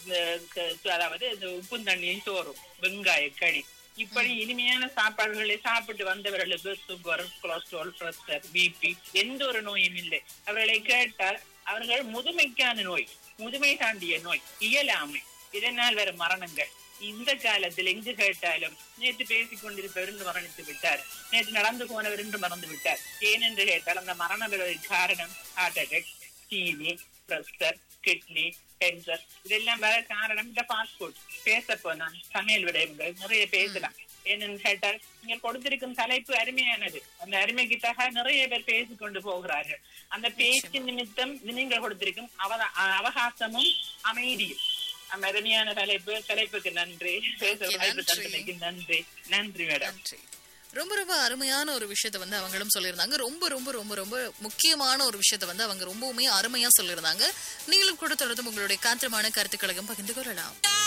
இந்த க- அதாவது இந்த உப்பும் தண்ணியும் சோறும் வெங்காய கறி இப்படி இனிமையான சாப்பாடுகளை சாப்பிட்டு வந்தவர்களுக்கு சுகர் கொலஸ்ட்ரால் பிரஷர் பிபி எந்த ஒரு நோயும் இல்லை அவர்களை கேட்டால் அவர்கள் முதுமைக்கான நோய் முதுமை தாண்டிய நோய் இயலாமை இதனால் வரும் மரணங்கள் இந்த காலத்தில் எங்கு கேட்டாலும் நேற்று பேசிக் கொண்டிருப்பவர் என்று மரணித்து விட்டார் நேற்று நடந்து போனவர் என்று மறந்து விட்டார் ஏனென்று கேட்டால் அந்த மரண விளைவுக்கு காரணம் heart attack TV pressure kidney cancer இதெல்லாம் வர காரணம் இந்த ஃபாஸ்ட் ஃபுட் பேச போனா சமையல் விடயங்கள் நிறைய பேசலாம் ஏனென்று கேட்டால் நீங்கள் கொடுத்திருக்கும் தலைப்பு அருமையானது அந்த அருமைக்கு தக நிறைய பேர் பேசிக் கொண்டு போகிறார்கள் அந்த பேச்சு நிமித்தம் நீங்கள் கொடுத்திருக்கும் அவ- அவகாசமும் அமைதியும் அந்த அருமையான தலைப்பு தலைப்புக்கு நன்றி பேச Okay, வாய்ப்பு நன்றி. தந்தமைக்கு நன்றி நன்றி மேடம் நன்றி ரொம்ப ரொம்ப அருமையான ஒரு விஷயத்த வந்து அவங்களும் சொல்லியிருந்தாங்க ரொம்ப ரொம்ப ரொம்ப ரொம்ப முக்கியமான ஒரு விஷயத்த வந்து அவங்க ரொம்பவுமே அருமையா சொல்லியிருந்தாங்க நீங்களும் கூட தொடர்ந்து உங்களுடைய காத்திரமான கருத்துக்களையும் பகிர்ந்து கொள்ளலாம்